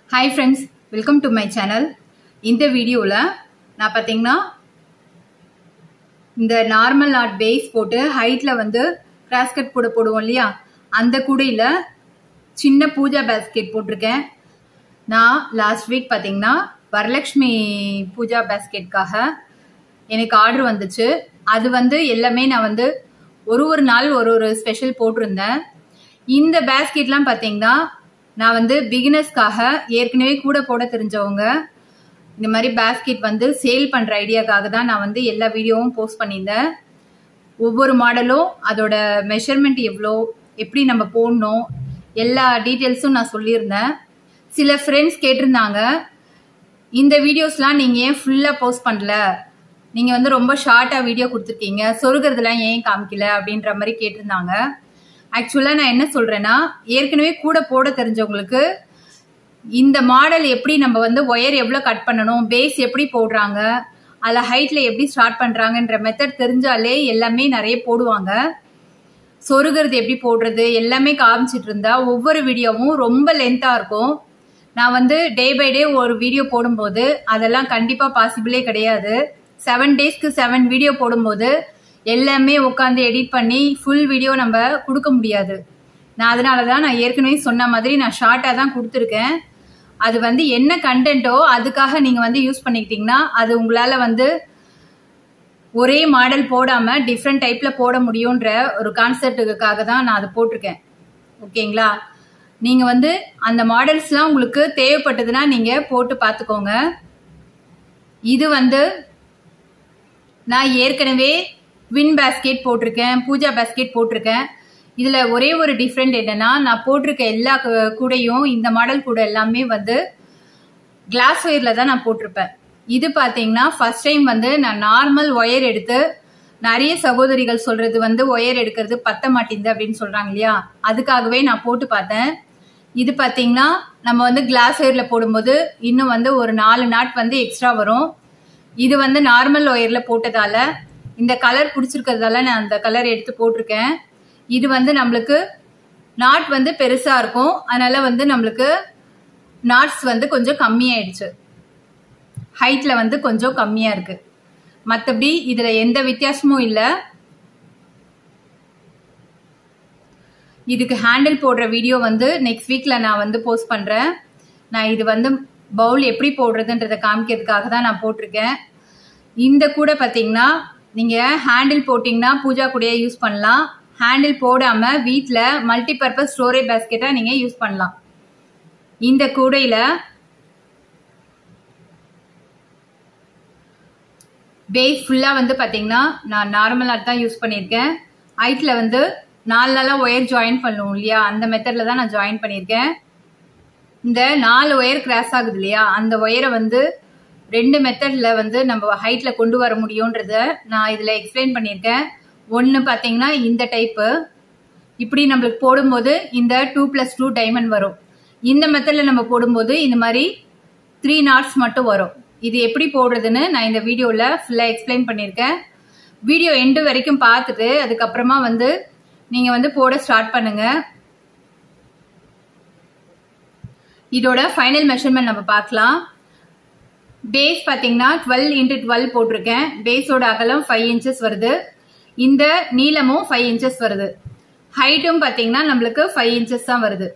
hi friends welcome to my channel இந்த வீடியோவில் நான் பார்த்தீங்கன்னா இந்த நார்மல் நாட் பேஸ் போட்டு ஹைட்டில் வந்து கிராஸ்கட் கூட போடுவோம் இல்லையா அந்த கூடையில் சின்ன பூஜா பேஸ்கெட் போட்டிருக்கேன் நான் லாஸ்ட் வீக் பார்த்தீங்கன்னா வரலக்ஷ்மி பூஜா பேஸ்கெட்காக எனக்கு ஆர்டர் வந்துச்சு அது வந்து எல்லாமே நான் வந்து ஒரு ஒரு நாள் ஒரு ஒரு ஸ்பெஷல் போட்டிருந்தேன் இந்த பேஸ்கெட்லாம் பார்த்தீங்கன்னா நான் வந்து பிகினர்ஸ்க்காக ஏற்கனவே கூட போட தெரிஞ்சவங்க இந்த மாதிரி பேஸ்கெட் வந்து சேல் பண்ணுற ஐடியாக்காக தான் நான் வந்து எல்லா வீடியோவும் போஸ்ட் பண்ணியிருந்தேன் ஒவ்வொரு மாடலும் அதோட மெஷர்மெண்ட் எவ்வளோ எப்படி நம்ம போடணும் எல்லா டீட்டெயில்ஸும் நான் சொல்லியிருந்தேன் சில ஃப்ரெண்ட்ஸ் கேட்டிருந்தாங்க இந்த வீடியோஸ்லாம் நீங்கள் ஏன் ஃபுல்லாக போஸ்ட் பண்ணல நீங்கள் வந்து ரொம்ப ஷார்ட்டாக வீடியோ கொடுத்துருக்கீங்க சொருகிறதுலாம் ஏன் காமிக்கல அப்படின்ற மாதிரி கேட்டிருந்தாங்க ஆக்சுவலாக நான் என்ன சொல்கிறேன்னா ஏற்கனவே கூட போட தெரிஞ்சவங்களுக்கு இந்த மாடல் எப்படி நம்ம வந்து ஒயர் எவ்வளோ கட் பண்ணணும் பேஸ் எப்படி போடுறாங்க அதில் ஹைட்டில் எப்படி ஸ்டார்ட் பண்ணுறாங்கன்ற மெத்தட் தெரிஞ்சாலே எல்லாமே நிறைய போடுவாங்க சொருகிறது எப்படி போடுறது எல்லாமே காமிச்சிட்டு இருந்தா ஒவ்வொரு வீடியோவும் ரொம்ப லென்த்தாக இருக்கும் நான் வந்து டே பை டே ஒரு வீடியோ போடும்போது அதெல்லாம் கண்டிப்பாக பாசிபிளே கிடையாது செவன் டேஸ்க்கு செவன் வீடியோ போடும்போது எல்லாமே உட்காந்து எடிட் பண்ணி ஃபுல் வீடியோ நம்ம கொடுக்க முடியாது நான் அதனால தான் நான் ஏற்கனவே சொன்ன மாதிரி நான் ஷார்ட்டாக தான் கொடுத்துருக்கேன் அது வந்து என்ன கண்டென்ட்டோ அதுக்காக நீங்கள் வந்து யூஸ் பண்ணிக்கிட்டீங்கன்னா அது உங்களால் வந்து ஒரே மாடல் போடாமல் டிஃப்ரெண்ட் டைப்பில் போட முடியுன்ற ஒரு கான்செப்டுக்காக தான் நான் அதை போட்டிருக்கேன் ஓகேங்களா நீங்கள் வந்து அந்த மாடல்ஸ்லாம் உங்களுக்கு தேவைப்பட்டதுன்னா நீங்கள் போட்டு பார்த்துக்கோங்க இது வந்து நான் ஏற்கனவே வின் பேஸ்கெட் போட்டிருக்கேன் பூஜா பேஸ்கெட் போட்டிருக்கேன் இதில் ஒரே ஒரு டிஃப்ரெண்ட் என்னன்னா நான் போட்டிருக்க எல்லா கூடையும் இந்த மாடல் கூட எல்லாமே வந்து கிளாஸ் ஒயரில் தான் நான் போட்டிருப்பேன் இது பார்த்தீங்கன்னா ஃபர்ஸ்ட் டைம் வந்து நான் நார்மல் ஒயர் எடுத்து நிறைய சகோதரிகள் சொல்றது வந்து ஒயர் எடுக்கிறது பத்த மாட்டேங்குது அப்படின்னு சொல்றாங்க இல்லையா அதுக்காகவே நான் போட்டு பார்த்தேன் இது பார்த்தீங்கன்னா நம்ம வந்து கிளாஸ் ஒயரில் போடும்போது இன்னும் வந்து ஒரு நாலு நாட் வந்து எக்ஸ்ட்ரா வரும் இது வந்து நார்மல் ஒயரில் போட்டதால இந்த கலர் பிடிச்சிருக்கிறதால நான் அந்த கலர் எடுத்து போட்டிருக்கேன் இது வந்து நம்மளுக்கு நாட் வந்து பெருசாக இருக்கும் அதனால வந்து நம்மளுக்கு நாட்ஸ் வந்து கொஞ்சம் கம்மியாயிடுச்சு ஹைட்டில் வந்து கொஞ்சம் கம்மியாக இருக்கு மற்றபடி இதில் எந்த வித்தியாசமும் இல்லை இதுக்கு ஹேண்டில் போடுற வீடியோ வந்து நெக்ஸ்ட் வீக்கில் நான் வந்து போஸ்ட் பண்ணுறேன் நான் இது வந்து பவுல் எப்படி போடுறதுன்றதை காமிக்கிறதுக்காக தான் நான் போட்டிருக்கேன் இந்த கூட பார்த்தீங்கன்னா நீங்கள் ஹேண்டில் போட்டிங்கன்னா பூஜா கூடையே யூஸ் பண்ணலாம் ஹேண்டில் போடாமல் வீட்டில் மல்டி பர்பஸ் ஸ்டோரேஜ் பேஸ்கெட்டாக நீங்கள் யூஸ் பண்ணலாம் இந்த கூடையில் பேஸ் ஃபுல்லாக வந்து பார்த்தீங்கன்னா நான் நார்மலாக தான் யூஸ் பண்ணியிருக்கேன் ஹைட்டில் வந்து நாலு நாளாக ஒயர் ஜாயின் பண்ணுவோம் இல்லையா அந்த மெத்தடில் தான் நான் ஜாயின் பண்ணியிருக்கேன் இந்த நாலு ஒயர் கிராஸ் ஆகுது இல்லையா அந்த ஒயரை வந்து ரெண்டு மெத்தடில் வந்து நம்ம ஹைட்டில் கொண்டு வர முடியுன்றத நான் இதில் எக்ஸ்பிளைன் பண்ணியிருக்கேன் ஒன்று பார்த்தீங்கன்னா இந்த டைப்பு இப்படி நம்மளுக்கு போடும்போது இந்த டூ ப்ளஸ் டூ டைமண்ட் வரும் இந்த மெத்தடில் நம்ம போடும்போது இந்த மாதிரி த்ரீ நாட்ஸ் மட்டும் வரும் இது எப்படி போடுறதுன்னு நான் இந்த வீடியோவில் ஃபுல்லாக எக்ஸ்பிளைன் பண்ணியிருக்கேன் வீடியோ எண்டு வரைக்கும் பார்த்துட்டு அதுக்கப்புறமா வந்து நீங்கள் வந்து போட ஸ்டார்ட் பண்ணுங்க இதோட ஃபைனல் மெஷர்மெண்ட் நம்ம பார்க்கலாம் பேஸ் பார்த்தீங்கன்னா டுவெல் இன்ட்டு டுவெல் போட்டிருக்கேன் பேஸோட அகலம் ஃபைவ் இன்ச்சஸ் வருது இந்த நீளமும் ஃபைவ் இன்ச்சஸ் வருது ஹைட்டும் பார்த்தீங்கன்னா நம்மளுக்கு ஃபைவ் இன்ச்சஸ் தான் வருது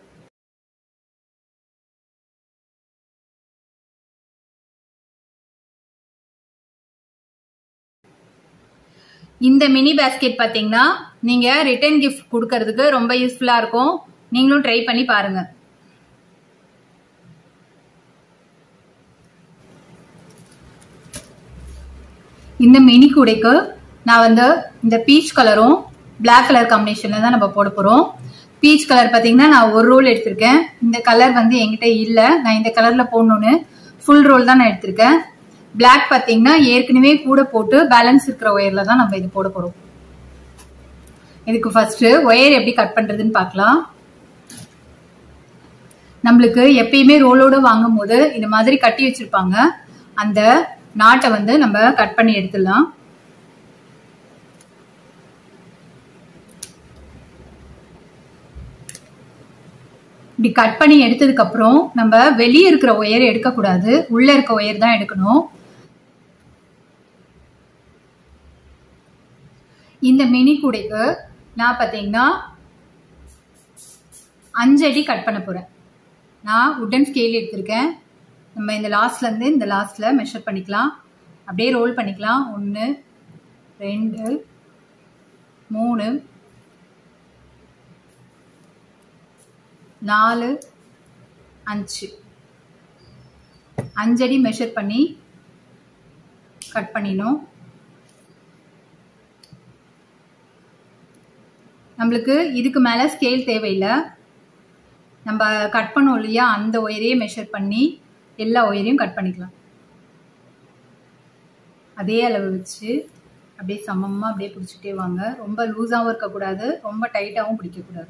இந்த மினி பேஸ்கெட் பார்த்தீங்கன்னா நீங்கள் ரிட்டர்ன் கிஃப்ட் கொடுக்கறதுக்கு ரொம்ப யூஸ்ஃபுல்லாக இருக்கும் நீங்களும் ட்ரை பண்ணி பாருங்க இந்த மினி கூடைக்கு நான் வந்து இந்த பீச் கலரும் பிளாக் கலர் காம்பினேஷனில் தான் நம்ம போட போகிறோம் பீச் கலர் பார்த்தீங்கன்னா நான் ஒரு ரோல் எடுத்திருக்கேன் இந்த கலர் வந்து என்கிட்ட இல்லை நான் இந்த கலரில் போடணுன்னு ஃபுல் ரோல் தான் நான் எடுத்திருக்கேன் பிளாக் பார்த்தீங்கன்னா ஏற்கனவே கூட போட்டு பேலன்ஸ் இருக்கிற ஒயரில் தான் நம்ம இது போட போகிறோம் இதுக்கு ஃபர்ஸ்ட் ஒயர் எப்படி கட் பண்ணுறதுன்னு பார்க்கலாம் நம்மளுக்கு எப்பயுமே ரோலோட வாங்கும் போது இந்த மாதிரி கட்டி வச்சிருப்பாங்க அந்த நாட்டை வந்து நம்ம கட் பண்ணி எடுத்துடலாம் இப்படி கட் பண்ணி எடுத்ததுக்கு அப்புறம் நம்ம வெளியே இருக்கிற ஒயர் எடுக்கக்கூடாது உள்ள இருக்க ஒயர் தான் எடுக்கணும் இந்த மினி கூடைக்கு நான் பார்த்தீங்கன்னா அஞ்சு அடி கட் பண்ண போகிறேன் நான் உட்டன் ஸ்கேல் எடுத்திருக்கேன் நம்ம இந்த லாஸ்ட்லேருந்து இந்த லாஸ்ட்டில் மெஷர் பண்ணிக்கலாம் அப்படியே ரோல் பண்ணிக்கலாம் ஒன்று ரெண்டு மூணு நாலு அஞ்சு அஞ்சடி மெஷர் பண்ணி கட் பண்ணிடணும் நம்மளுக்கு இதுக்கு மேலே ஸ்கேல் தேவையில்லை நம்ம கட் பண்ணோம் இல்லையா அந்த ஒயரையே மெஷர் பண்ணி எல்லா ஒயரையும் கட் பண்ணிக்கலாம் அதே அளவு வச்சு அப்படியே சமமாக அப்படியே பிடிச்சிட்டே வாங்க ரொம்ப லூஸாகவும் இருக்கக்கூடாது ரொம்ப டைட்டாகவும் பிடிக்கக்கூடாது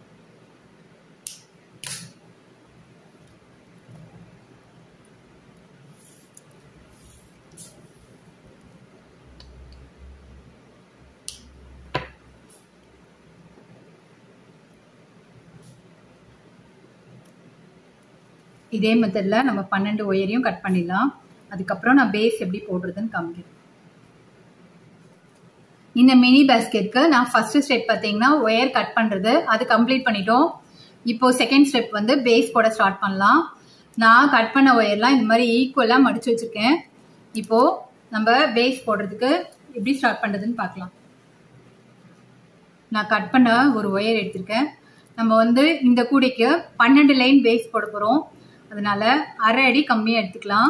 இதே மெத்தடில் நம்ம பன்னெண்டு ஒயரையும் கட் பண்ணிடலாம் அதுக்கப்புறம் நான் பேஸ் எப்படி போடுறதுன்னு காமிக்கிறேன் இந்த மினி பேஸ்கெட்க்கு நான் ஃபர்ஸ்ட் ஸ்டெப் பார்த்தீங்கன்னா ஒயர் கட் பண்ணுறது அது கம்ப்ளீட் பண்ணிட்டோம் இப்போ செகண்ட் ஸ்டெப் வந்து பேஸ் போட ஸ்டார்ட் பண்ணலாம் நான் கட் பண்ண ஒயர்லாம் இந்த மாதிரி ஈக்குவலாக மடிச்சு வச்சிருக்கேன் இப்போ நம்ம பேஸ் போடுறதுக்கு எப்படி ஸ்டார்ட் பண்ணுறதுன்னு பார்க்கலாம் நான் கட் பண்ண ஒரு ஒயர் எடுத்திருக்கேன் நம்ம வந்து இந்த கூடைக்கு பன்னெண்டு லைன் பேஸ் போட போகிறோம் அதனால அரை அடி கம்மியாக எடுத்துக்கலாம்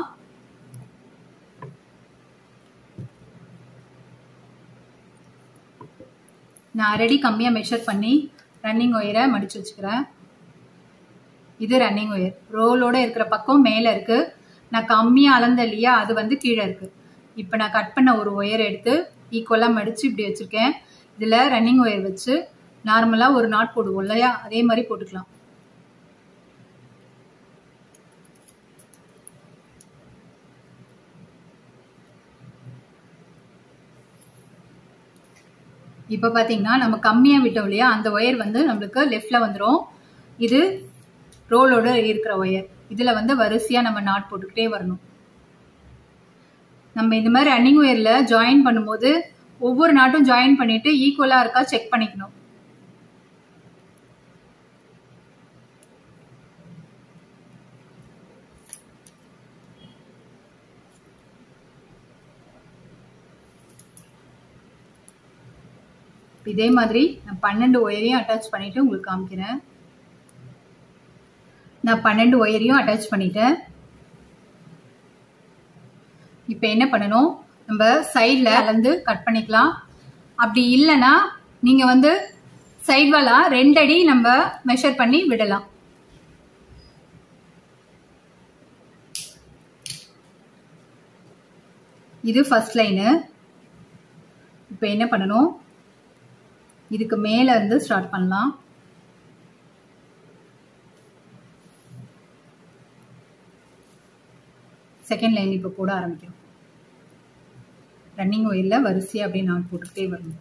நான் அரை அடி கம்மியாக மெஷர் பண்ணி ரன்னிங் ஒயரை மடிச்சு வச்சுக்கிறேன் இது ரன்னிங் ஒயர் ரோலோட இருக்கிற பக்கம் மேலே இருக்கு நான் கம்மியாக அளந்த இல்லையா அது வந்து கீழே இருக்கு இப்போ நான் கட் பண்ண ஒரு ஒயர் எடுத்து ஈக்குவலாக மடிச்சு இப்படி வச்சிருக்கேன் இதில் ரன்னிங் ஒயர் வச்சு நார்மலாக ஒரு நாட் போடுவோம் இல்லையா அதே மாதிரி போட்டுக்கலாம் இப்போ பார்த்தீங்கன்னா நம்ம கம்மியாக விட்டோம் இல்லையா அந்த ஒயர் வந்து நம்மளுக்கு லெஃப்டில் வந்துடும் இது ரோலோட இருக்கிற ஒயர் இதில் வந்து வரிசையாக நம்ம நாட் போட்டுக்கிட்டே வரணும் நம்ம இந்த மாதிரி ரன்னிங் ஒயரில் ஜாயின் பண்ணும்போது ஒவ்வொரு நாட்டும் ஜாயின் பண்ணிட்டு ஈக்குவலாக இருக்கா செக் பண்ணிக்கணும் இதே மாதிரி நான் பன்னெண்டு ஒயரையும் அட்டாச் பண்ணிட்டு உங்களுக்கு காமிக்கிறேன் நான் பன்னெண்டு ஒயரையும் அட்டாச் பண்ணிட்டேன் இப்போ என்ன பண்ணணும் நம்ம சைடில் அளந்து கட் பண்ணிக்கலாம் அப்படி இல்லைன்னா நீங்கள் வந்து சைட் வாலா ரெண்டு அடி நம்ம மெஷர் பண்ணி விடலாம் இது ஃபர்ஸ்ட் லைனு இப்போ என்ன பண்ணணும் இதுக்கு மேலே இருந்து ஸ்டார்ட் பண்ணலாம் செகண்ட் லைன் இப்போ போட ஆரம்பிக்கிறோம் ரன்னிங் ஒயரில் வரிசையாக அப்படியே நான் போட்டுக்கிட்டே வரணும்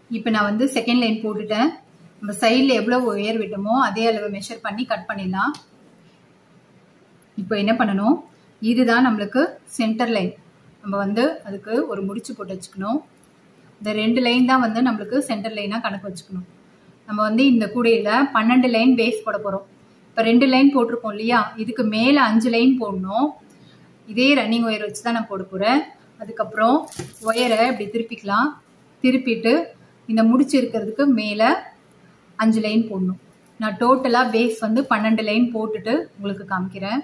இப்போ நான் வந்து செகண்ட் லைன் போட்டுட்டேன் நம்ம சைடில் எவ்வளோ ஒயர் விட்டோமோ அதே அளவு மெஷர் பண்ணி கட் பண்ணிடலாம் இப்போ என்ன பண்ணணும் இதுதான் நம்மளுக்கு சென்டர் லைன் நம்ம வந்து அதுக்கு ஒரு முடிச்சு போட்டு வச்சுக்கணும் இந்த ரெண்டு லைன் தான் வந்து நம்மளுக்கு சென்டர் லைனாக கணக்கு வச்சுக்கணும் நம்ம வந்து இந்த கூடையில் பன்னெண்டு லைன் பேஸ் போட போகிறோம் இப்போ ரெண்டு லைன் போட்டிருக்கோம் இல்லையா இதுக்கு மேலே அஞ்சு லைன் போடணும் இதே ரன்னிங் ஒயர் வச்சு தான் நான் போட போகிறேன் அதுக்கப்புறம் ஒயரை இப்படி திருப்பிக்கலாம் திருப்பிட்டு இந்த முடிச்சு இருக்கிறதுக்கு மேலே அஞ்சு லைன் போடணும் நான் டோட்டலாக பேஸ் வந்து பன்னெண்டு லைன் போட்டுட்டு உங்களுக்கு காமிக்கிறேன்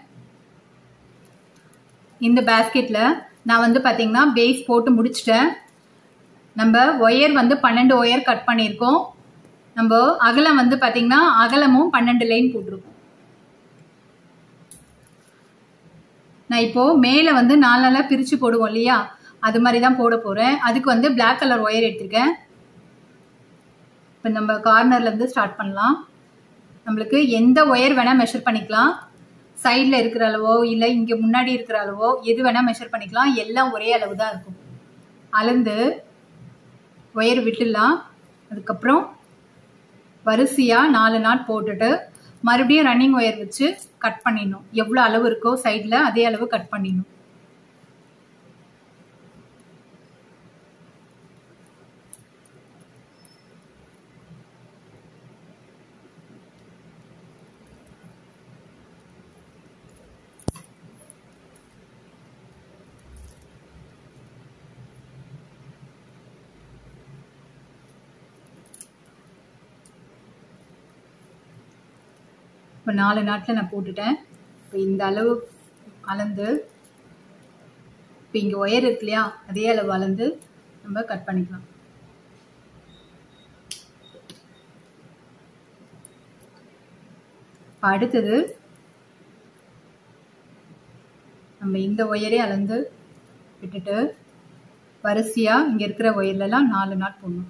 இந்த பேஸ்கெட்டில் நான் வந்து பார்த்தீங்கன்னா பேஸ் போட்டு முடிச்சிட்டேன் நம்ம ஒயர் வந்து பன்னெண்டு ஒயர் கட் பண்ணியிருக்கோம் நம்ம அகலம் வந்து பார்த்தீங்கன்னா அகலமும் பன்னெண்டு லைன் போட்டிருக்கோம் நான் இப்போ மேலே வந்து நாலு நாளாக பிரித்து போடுவோம் இல்லையா அது மாதிரி தான் போட போகிறேன் அதுக்கு வந்து பிளாக் கலர் ஒயர் எடுத்திருக்கேன் இப்போ நம்ம கார்னர்லேருந்து ஸ்டார்ட் பண்ணலாம் நம்மளுக்கு எந்த ஒயர் வேணால் மெஷர் பண்ணிக்கலாம் சைடில் இருக்கிற அளவோ இல்லை இங்கே முன்னாடி இருக்கிற அளவோ எது வேணால் மெஷர் பண்ணிக்கலாம் எல்லாம் ஒரே அளவு தான் இருக்கும் அளந்து ஒயர் விட்டுடலாம் அதுக்கப்புறம் வரிசையாக நாலு நாட் போட்டுட்டு மறுபடியும் ரன்னிங் ஒயர் வச்சு கட் பண்ணிடணும் எவ்வளோ அளவு இருக்கோ சைடில் அதே அளவு கட் பண்ணிடணும் இப்போ நாலு நாட்டில் நான் போட்டுட்டேன் இப்போ இந்த அளவு அளந்து இப்போ இங்கே ஒயர் இருக்கு இல்லையா அதே அளவு அளந்து நம்ம கட் பண்ணிக்கலாம் இப்போ அடுத்தது நம்ம இந்த ஒயரே அளந்து விட்டுட்டு வரிசையாக இங்கே இருக்கிற ஒயர்லலாம் நாலு நாட் போடணும்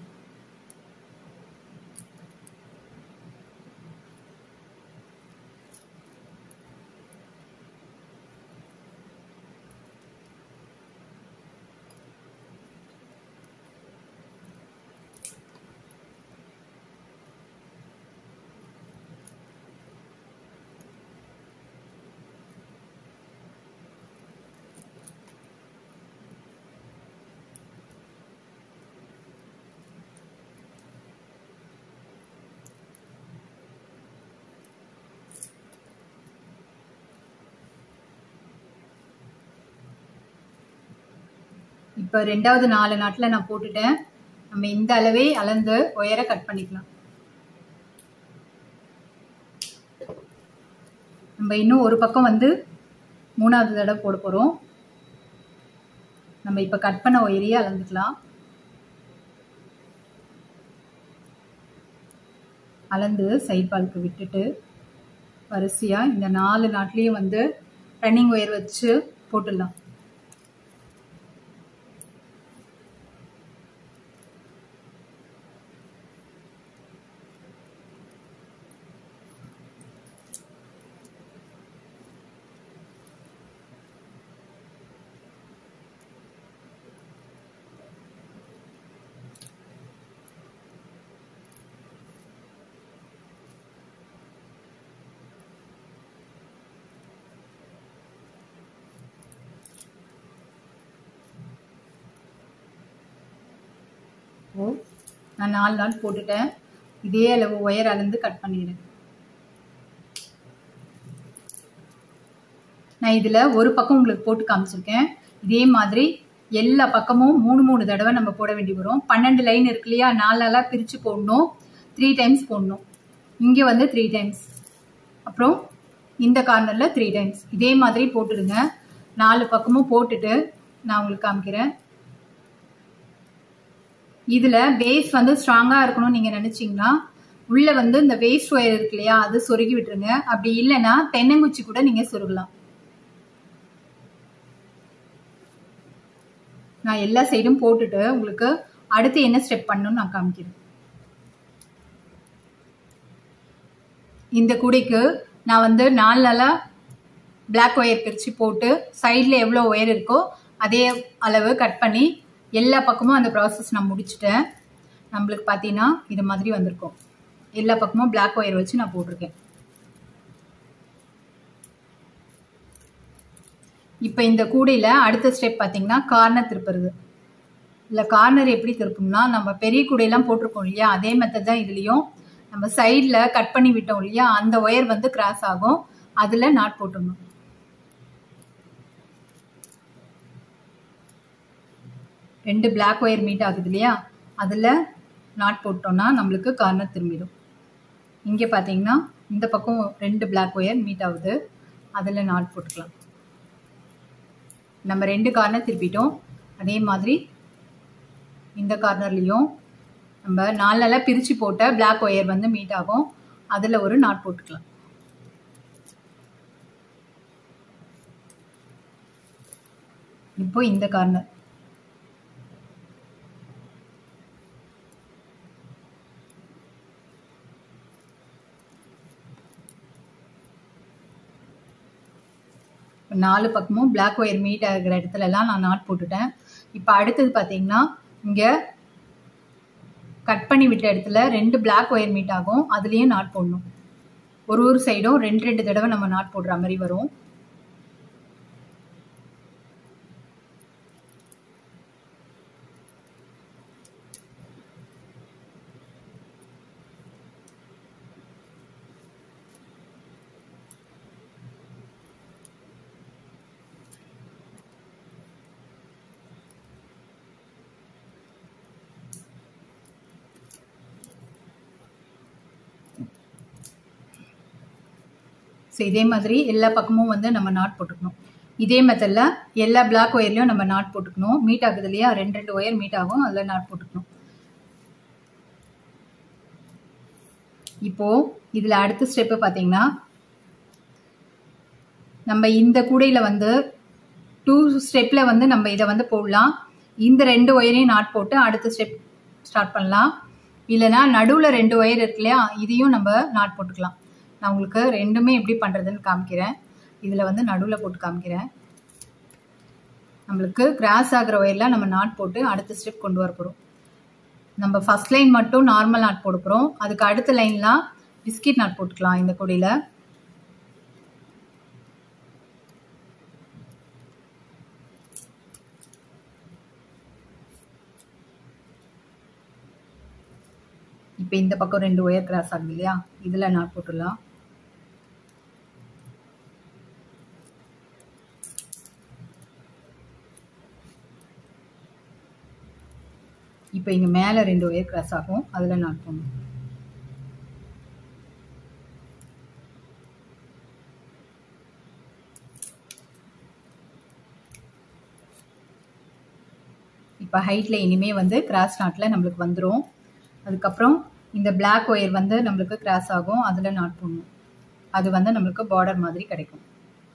இப்போ ரெண்டாவது நாலு நாட்டில் நான் போட்டுட்டேன் நம்ம இந்த அளவே அளந்து ஒயரை கட் பண்ணிக்கலாம் நம்ம இன்னும் ஒரு பக்கம் வந்து மூணாவது தடவை போட போகிறோம் நம்ம இப்போ கட் பண்ண ஒயரையே அளந்துக்கலாம் அளந்து சைட் பாலுக்கு விட்டுட்டு வரிசையாக இந்த நாலு நாட்லேயும் வந்து ரன்னிங் ஒயர் வச்சு போட்டுடலாம் ஓ நான் நாலு நாள் போட்டுட்டேன் இதே அளவு ஒயர் அளந்து கட் பண்ணிடுறேன் நான் இதில் ஒரு பக்கம் உங்களுக்கு போட்டு காமிச்சிருக்கேன் இதே மாதிரி எல்லா பக்கமும் மூணு மூணு தடவை நம்ம போட வேண்டி வரும் பன்னெண்டு லைன் இருக்கு இல்லையா நாலு நாளாக பிரித்து போடணும் த்ரீ டைம்ஸ் போடணும் இங்கே வந்து த்ரீ டைம்ஸ் அப்புறம் இந்த கார்னரில் த்ரீ டைம்ஸ் இதே மாதிரி போட்டுடுங்க நாலு பக்கமும் போட்டுட்டு நான் உங்களுக்கு காமிக்கிறேன் இதில் பேஸ் வந்து ஸ்ட்ராங்காக இருக்கணும்னு நீங்கள் நினச்சிங்கன்னா உள்ளே வந்து இந்த வேஸ்ட் ஒயர் இருக்கு இல்லையா அது சொருகி விட்டுருங்க அப்படி இல்லைன்னா தென்னங்குச்சி கூட நீங்கள் சொருகலாம் நான் எல்லா சைடும் போட்டுட்டு உங்களுக்கு அடுத்து என்ன ஸ்டெப் பண்ணணும்னு நான் காமிக்கிறேன் இந்த கூடைக்கு நான் வந்து நாலு நாளாக பிளாக் ஒயர் பிரித்து போட்டு சைடில் எவ்வளோ ஒயர் இருக்கோ அதே அளவு கட் பண்ணி எல்லா பக்கமும் அந்த ப்ராசஸ் நான் முடிச்சிட்டேன் நம்மளுக்கு பார்த்தீங்கன்னா இது மாதிரி வந்திருக்கும் எல்லா பக்கமும் பிளாக் ஒயர் வச்சு நான் போட்டிருக்கேன் இப்போ இந்த கூடையில் அடுத்த ஸ்டெப் பார்த்தீங்கன்னா கார்னர் திருப்புறது இல்லை கார்னர் எப்படி திருப்பணும்னா நம்ம பெரிய கூடையெல்லாம் போட்டிருக்கோம் இல்லையா அதே மெத்தட் தான் இதுலேயும் நம்ம சைடில் கட் பண்ணி விட்டோம் இல்லையா அந்த ஒயர் வந்து கிராஸ் ஆகும் அதில் நாட் போட்டுடணும் ரெண்டு பிளாக் ஒயர் மீட் ஆகுது இல்லையா அதில் நாட் போட்டோம்னா நம்மளுக்கு கார்னர் திரும்பிடும் இங்கே பார்த்தீங்கன்னா இந்த பக்கம் ரெண்டு பிளாக் ஒயர் மீட் ஆகுது அதில் நாட் போட்டுக்கலாம் நம்ம ரெண்டு கார்னர் திருப்பிட்டோம் அதே மாதிரி இந்த கார்னர்லேயும் நம்ம நாலெல்லாம் பிரித்து போட்ட பிளாக் ஒயர் வந்து மீட் ஆகும் அதில் ஒரு நாட் போட்டுக்கலாம் இப்போ இந்த கார்னர் நாலு பக்கமும் பிளாக் ஒயர் மீட் ஆகிற இடத்துலலாம் நான் நாட் போட்டுட்டேன் இப்போ அடுத்தது பார்த்தீங்கன்னா இங்கே கட் பண்ணி விட்ட இடத்துல ரெண்டு பிளாக் ஒயர் மீட் ஆகும் அதுலேயும் நாட் போடணும் ஒரு ஒரு சைடும் ரெண்டு ரெண்டு தடவை நம்ம நாட் போடுற மாதிரி வரும் ஸோ இதே மாதிரி எல்லா பக்கமும் வந்து நம்ம நாட் போட்டுக்கணும் இதே மெத்தடில் எல்லா பிளாக் ஒயர்லையும் நம்ம நாட் போட்டுக்கணும் மீட் ஆகுது இல்லையா ரெண்டு ரெண்டு ஒயர் மீட் ஆகும் அதில் நாட் போட்டுக்கணும் இப்போது இதில் அடுத்த ஸ்டெப்பு பார்த்தீங்கன்னா நம்ம இந்த கூடையில் வந்து டூ ஸ்டெப்பில் வந்து நம்ம இதை வந்து போடலாம் இந்த ரெண்டு ஒயரையும் நாட் போட்டு அடுத்த ஸ்டெப் ஸ்டார்ட் பண்ணலாம் இல்லைனா நடுவில் ரெண்டு ஒயர் இருக்கு இல்லையா இதையும் நம்ம நாட் போட்டுக்கலாம் நான் உங்களுக்கு ரெண்டுமே எப்படி பண்ணுறதுன்னு காமிக்கிறேன் இதில் வந்து நடுவில் போட்டு காமிக்கிறேன் நம்மளுக்கு கிராஸ் ஆகிற ஒயரில் நம்ம நாட் போட்டு அடுத்த ஸ்டெப் கொண்டு வர போகிறோம் நம்ம ஃபஸ்ட் லைன் மட்டும் நார்மல் நாட் போட போகிறோம் அதுக்கு அடுத்த லைன்லாம் பிஸ்கெட் நாட் போட்டுக்கலாம் இந்த கொடியில் இப்போ இந்த பக்கம் ரெண்டு ஒயர் கிராஸ் ஆகுது இல்லையா இதில் நாட் போட்டுடலாம் இப்போ இங்கே மேலே ரெண்டு ஒயர் கிராஸ் ஆகும் அதில் நாட் போடணும் இப்போ ஹைட்டில் இனிமே வந்து கிராஸ் நாட்டில் நம்மளுக்கு வந்துடும் அதுக்கப்புறம் இந்த பிளாக் ஒயர் வந்து நம்மளுக்கு கிராஸ் ஆகும் அதில் நாட் போடணும் அது வந்து நம்மளுக்கு பார்டர் மாதிரி கிடைக்கும்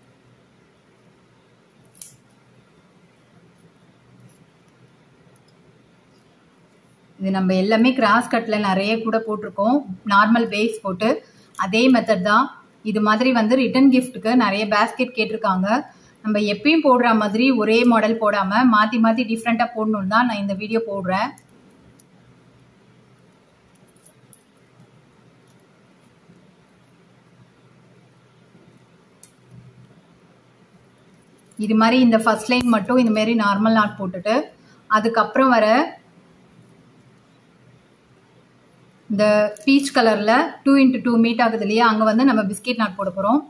இது நம்ம எல்லாமே கிராஸ் கட்டில் நிறைய கூட போட்டிருக்கோம் நார்மல் பேஸ் போட்டு அதே மெத்தட் தான் இது மாதிரி வந்து ரிட்டன் கிஃப்ட்டுக்கு நிறைய பேஸ்கெட் கேட்டிருக்காங்க நம்ம எப்பயும் போடுற மாதிரி ஒரே மாடல் போடாமல் மாற்றி மாற்றி டிஃப்ரெண்ட்டாக போடணுன்னு தான் நான் இந்த வீடியோ போடுறேன் இது மாதிரி இந்த ஃபர்ஸ்ட் லைன் மட்டும் இந்த மாதிரி நார்மல் நாட் போட்டுட்டு அதுக்கப்புறம் வர இந்த பீச் கலரில் டூ இன்ட்டு டூ மீட் ஆகுது இல்லையா அங்கே வந்து நம்ம பிஸ்கெட் நாட் போட போகிறோம்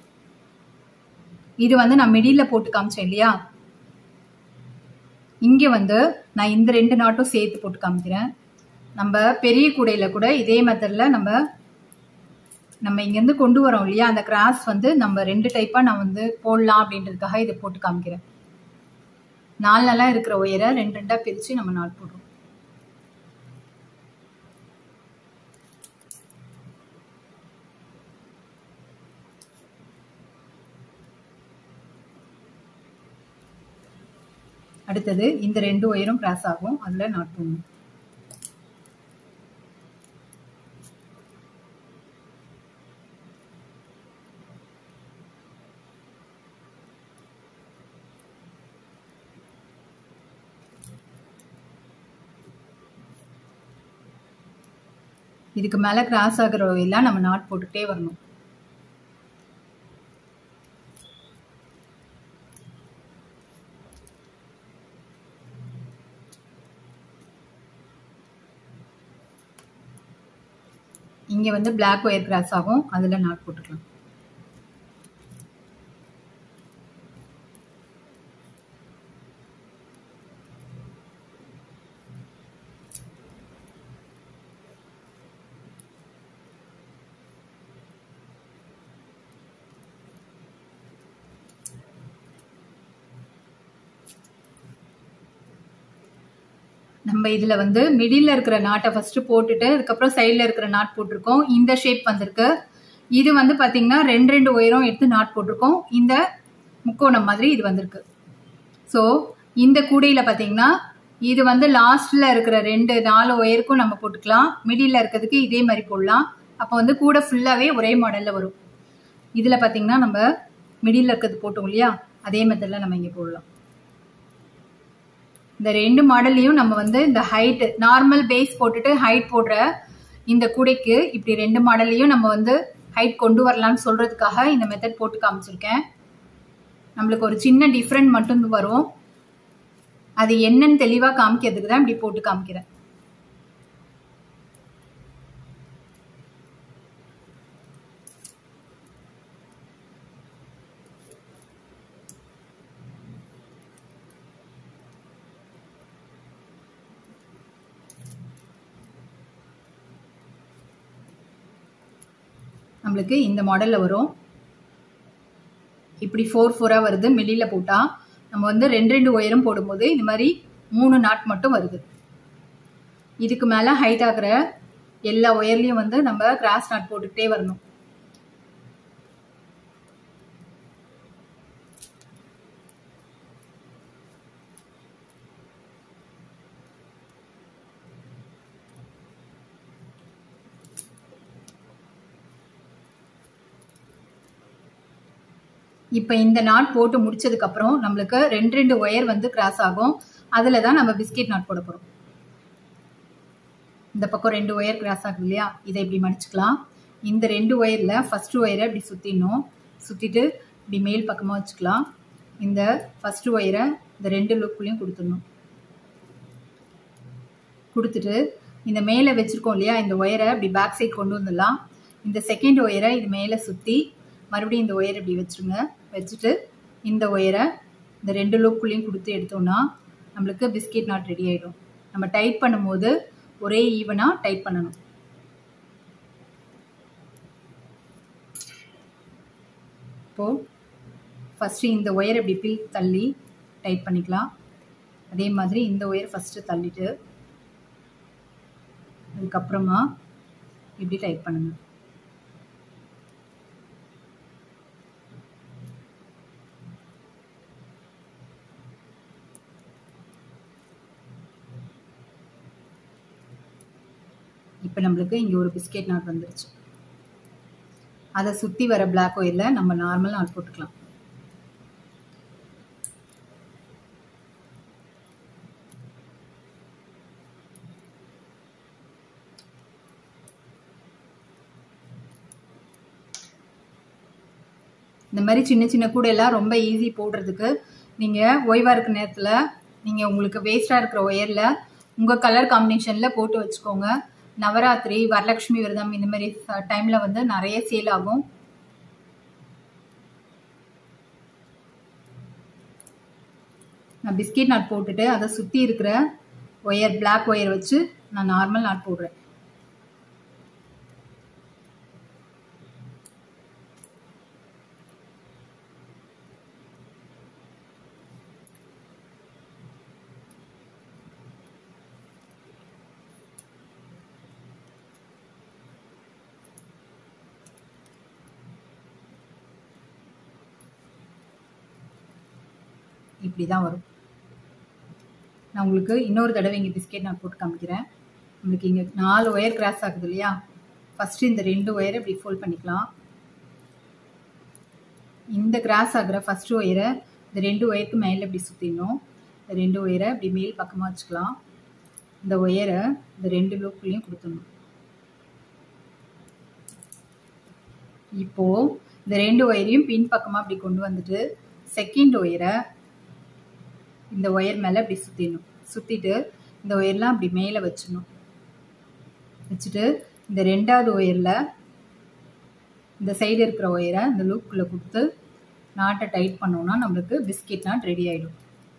இது வந்து நான் மிடியில் போட்டு காமிச்சேன் இல்லையா இங்கே வந்து நான் இந்த ரெண்டு நாட்டும் சேர்த்து போட்டு காமிக்கிறேன் நம்ம பெரிய கூடையில் கூட இதே மெத்தடில் நம்ம நம்ம இங்கேருந்து கொண்டு வரோம் இல்லையா அந்த கிராஸ் வந்து நம்ம ரெண்டு டைப்பாக நான் வந்து போடலாம் அப்படின்றதுக்காக இதை போட்டு காமிக்கிறேன் நாலு நாளாக இருக்கிற ஒயரை ரெண்டு ரெண்டாக பிரித்து நம்ம நாள் போடுறோம் அடுத்தது இந்த ரெண்டு ஒயரும் கிராஸ் ஆகும் அதில் நாட் போடணும் இதுக்கு மேலே கிராஸ் ஆகிற எல்லாம் நம்ம நாட் போட்டுக்கிட்டே வரணும் இங்கே வந்து பிளாக் ஒயர் கிராஸ் ஆகும் அதில் நாட் போட்டுக்கலாம் நம்ம இதில் வந்து மிடில் இருக்கிற நாட்டை ஃபஸ்ட்டு போட்டுட்டு அதுக்கப்புறம் சைடில் இருக்கிற நாட் போட்டிருக்கோம் இந்த ஷேப் வந்திருக்கு இது வந்து பார்த்தீங்கன்னா ரெண்டு ரெண்டு உயரம் எடுத்து நாட் போட்டிருக்கோம் இந்த முக்கோணம் மாதிரி இது வந்திருக்கு ஸோ இந்த கூடையில் பார்த்தீங்கன்னா இது வந்து லாஸ்ட்ல இருக்கிற ரெண்டு நாலு ஒயருக்கும் நம்ம போட்டுக்கலாம் மிடில் இருக்கிறதுக்கு இதே மாதிரி போடலாம் அப்போ வந்து கூடை ஃபுல்லாகவே ஒரே மாடலில் வரும் இதில் பார்த்தீங்கன்னா நம்ம மிடில் இருக்கிறது போட்டோம் இல்லையா அதே மெத்தடில் நம்ம இங்கே போடலாம் இந்த ரெண்டு மாடல்லையும் நம்ம வந்து இந்த ஹைட் நார்மல் பேஸ் போட்டுட்டு ஹைட் போடுற இந்த கூடைக்கு இப்படி ரெண்டு மாடல்லையும் நம்ம வந்து ஹைட் கொண்டு வரலாம்னு சொல்றதுக்காக இந்த மெத்தட் போட்டு காமிச்சிருக்கேன் நம்மளுக்கு ஒரு சின்ன டிஃப்ரெண்ட் மட்டும் வரும் அது என்னன்னு தெளிவாக காமிக்கிறதுக்கு தான் இப்படி போட்டு காமிக்கிறேன் நம்மளுக்கு இந்த மாடலில் வரும் இப்படி ஃபோர் ஃபோராக வருது மிடில் போட்டால் நம்ம வந்து ரெண்டு ரெண்டு உயரம் போடும்போது இந்த மாதிரி மூணு நாட் மட்டும் வருது இதுக்கு மேலே ஹைட் ஆகிற எல்லா ஒயர்லையும் வந்து நம்ம கிராஸ் நாட் போட்டுக்கிட்டே வரணும் இப்போ இந்த நாட் போட்டு முடிச்சதுக்கப்புறம் நம்மளுக்கு ரெண்டு ரெண்டு ஒயர் வந்து கிராஸ் ஆகும் அதில் தான் நம்ம பிஸ்கெட் நாட் போட போகிறோம் இந்த பக்கம் ரெண்டு ஒயர் கிராஸ் ஆகுது இல்லையா இதை இப்படி மடிச்சுக்கலாம் இந்த ரெண்டு ஒயரில் ஃபஸ்ட்டு ஒயரை இப்படி சுற்றிடணும் சுற்றிட்டு இப்படி மேல் பக்கமாக வச்சுக்கலாம் இந்த ஃபஸ்ட்டு ஒயரை இந்த ரெண்டு லுக்குள்ளேயும் கொடுத்துடணும் கொடுத்துட்டு இந்த மேலே வச்சுருக்கோம் இல்லையா இந்த ஒயரை இப்படி பேக் சைட் கொண்டு வந்துடலாம் இந்த செகண்ட் ஒயரை இது மேலே சுற்றி மறுபடியும் இந்த ஒயரை இப்படி வச்சுருங்க வச்சுட்டு இந்த ஒயரை இந்த ரெண்டு லூப்புக்குள்ளேயும் கொடுத்து எடுத்தோம்னா நம்மளுக்கு பிஸ்கெட் நாட் ரெடி ஆகிடும் நம்ம டைட் பண்ணும்போது ஒரே ஈவனாக டைட் பண்ணணும் இப்போது ஃபஸ்ட்டு இந்த ஒயர் இப்படி பில் தள்ளி டைட் பண்ணிக்கலாம் அதே மாதிரி இந்த ஒயர் ஃபஸ்ட்டு தள்ளிட்டு அதுக்கப்புறமா இப்படி டைட் பண்ணுங்கள் இப்போ நம்மளுக்கு இங்கே ஒரு பிஸ்கெட் நாட் வந்துருச்சு அதை சுற்றி வர பிளாக் ஒயரில் நம்ம நார்மல் நாட் போட்டுக்கலாம் இந்த மாதிரி சின்ன சின்ன கூடையெல்லாம் ரொம்ப ஈஸி போடுறதுக்கு நீங்கள் ஓய்வாக இருக்கிற நேரத்தில் நீங்கள் உங்களுக்கு வேஸ்ட்டாக இருக்கிற ஒயரில் உங்கள் கலர் காம்பினேஷனில் போட்டு வச்சுக்கோங்க நவராத்திரி வரலட்சுமி விரதம் இந்த மாதிரி டைமில் வந்து நிறைய சேல் ஆகும் நான் பிஸ்கெட் நாட் போட்டுட்டு அதை சுற்றி இருக்கிற ஒயர் பிளாக் ஒயர் வச்சு நான் நார்மல் நாட் போடுறேன் இப்படி தான் வரும் நான் உங்களுக்கு இன்னொரு தடவை இங்கே பிஸ்கெட் நான் போட்டு காமிக்கிறேன் உங்களுக்கு இங்கே நாலு ஒயர் கிராஸ் ஆகுது இல்லையா ஃபஸ்ட்டு இந்த ரெண்டு ஒயரை இப்படி ஃபோல்ட் பண்ணிக்கலாம் இந்த கிராஸ் ஆகிற ஃபஸ்ட்டு ஒயரை இந்த ரெண்டு ஒயருக்கு மேலே இப்படி சுற்றிடணும் இந்த ரெண்டு ஒயரை இப்படி மேல் பக்கமாக வச்சுக்கலாம் இந்த ஒயரை இந்த ரெண்டு லூப்லேயும் கொடுத்துடணும் இப்போ இந்த ரெண்டு ஒயரையும் பின் பக்கமாக அப்படி கொண்டு வந்துட்டு செகண்ட் ஒயரை இந்த ஒயர் மேலே அப்படி சுற்றிடணும் சுற்றிட்டு இந்த ஒயர்லாம் அப்படி மேலே வச்சிடணும் வச்சுட்டு இந்த ரெண்டாவது ஒயரில் இந்த சைடு இருக்கிற ஒயரை இந்த லூக்குள்ளே கொடுத்து நாட்டை டைட் பண்ணோம்னா நம்மளுக்கு பிஸ்கெட் நாட் ரெடி ஆகிடும்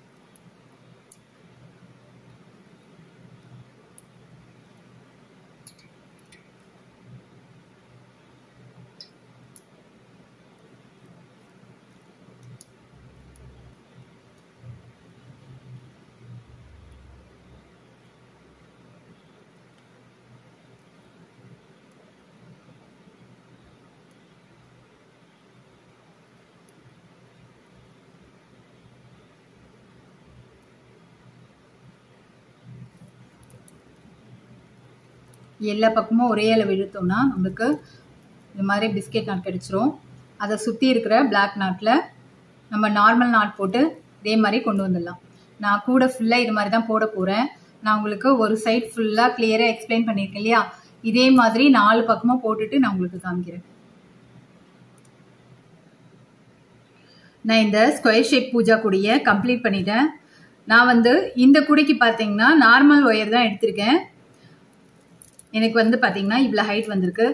எல்லா பக்கமும் ஒரே அளவு இழுத்தோம்னா நம்மளுக்கு இந்த மாதிரி பிஸ்கெட் நாட் கிடச்சிரும் அதை சுற்றி இருக்கிற பிளாக் நாட்டில் நம்ம நார்மல் நாட் போட்டு இதே மாதிரி கொண்டு வந்துடலாம் நான் கூட ஃபுல்லாக இது மாதிரி தான் போட போகிறேன் நான் உங்களுக்கு ஒரு சைட் ஃபுல்லாக கிளியராக எக்ஸ்பிளைன் பண்ணியிருக்கேன் இல்லையா இதே மாதிரி நாலு பக்கமும் போட்டுட்டு நான் உங்களுக்கு காமிக்கிறேன் நான் இந்த ஸ்கொயர் ஷேப் பூஜா கூடிய கம்ப்ளீட் பண்ணிட்டேன் நான் வந்து இந்த குடிக்கு பார்த்தீங்கன்னா நார்மல் ஒயர் தான் எடுத்திருக்கேன் எனக்கு வந்து பார்த்தீங்கன்னா இவ்வளோ ஹைட் வந்திருக்கு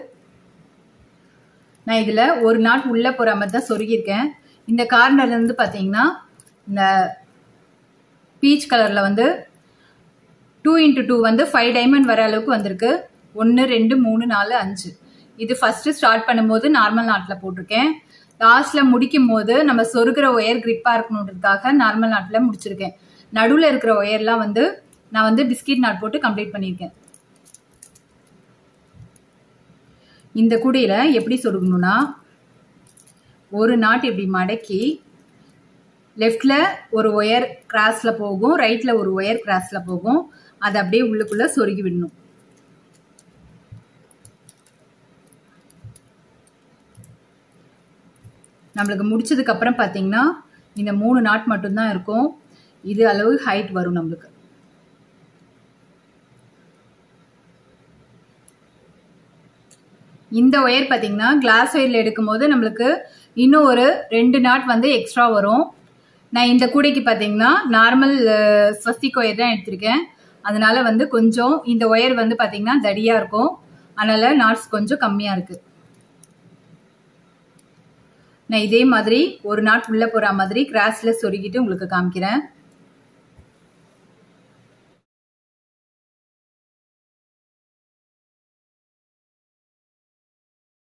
நான் இதில் ஒரு நாட் உள்ளே போகிற மாதிரி தான் சொருகியிருக்கேன் இந்த கார்னர்லேருந்து பார்த்தீங்கன்னா இந்த பீச் கலரில் வந்து டூ இன்ட்டு டூ வந்து ஃபைவ் டைமண்ட் வர அளவுக்கு வந்திருக்கு ஒன்று ரெண்டு மூணு நாலு அஞ்சு இது ஃபஸ்ட்டு ஸ்டார்ட் பண்ணும்போது நார்மல் நாட்டில் போட்டிருக்கேன் லாஸ்ட்டில் முடிக்கும் போது நம்ம சொருகிற ஒயர் கிரிப்பாக இருக்கணுன்றதுக்காக நார்மல் நாட்டில் முடிச்சிருக்கேன் நடுவில் இருக்கிற ஒயர்லாம் வந்து நான் வந்து பிஸ்கெட் நாட் போட்டு கம்ப்ளீட் பண்ணியிருக்கேன் இந்த கூடையில் எப்படி சொருகணும்னா ஒரு நாட் இப்படி மடக்கி லெஃப்டில் ஒரு ஒயர் கிராஸில் போகும் ரைட்டில் ஒரு ஒயர் கிராஸில் போகும் அதை அப்படியே உள்ளுக்குள்ளே சொருகி விடணும் நம்மளுக்கு முடிச்சதுக்கு அப்புறம் பார்த்தீங்கன்னா இந்த மூணு நாட் மட்டும்தான் இருக்கும் இது அளவு ஹைட் வரும் நம்மளுக்கு இந்த ஒயர் பார்த்தீங்கன்னா கிளாஸ் ஒயரில் எடுக்கும்போது நம்மளுக்கு இன்னும் ஒரு ரெண்டு நாட் வந்து எக்ஸ்ட்ரா வரும் நான் இந்த கூடைக்கு பார்த்தீங்கன்னா நார்மல் ஸ்வஸ்திக் ஒயர் தான் எடுத்திருக்கேன் அதனால வந்து கொஞ்சம் இந்த ஒயர் வந்து பார்த்தீங்கன்னா தடியாக இருக்கும் அதனால நாட்ஸ் கொஞ்சம் கம்மியாக இருக்குது நான் இதே மாதிரி ஒரு நாட் உள்ளே போகிற மாதிரி கிராஸில் சொருகிட்டு உங்களுக்கு காமிக்கிறேன்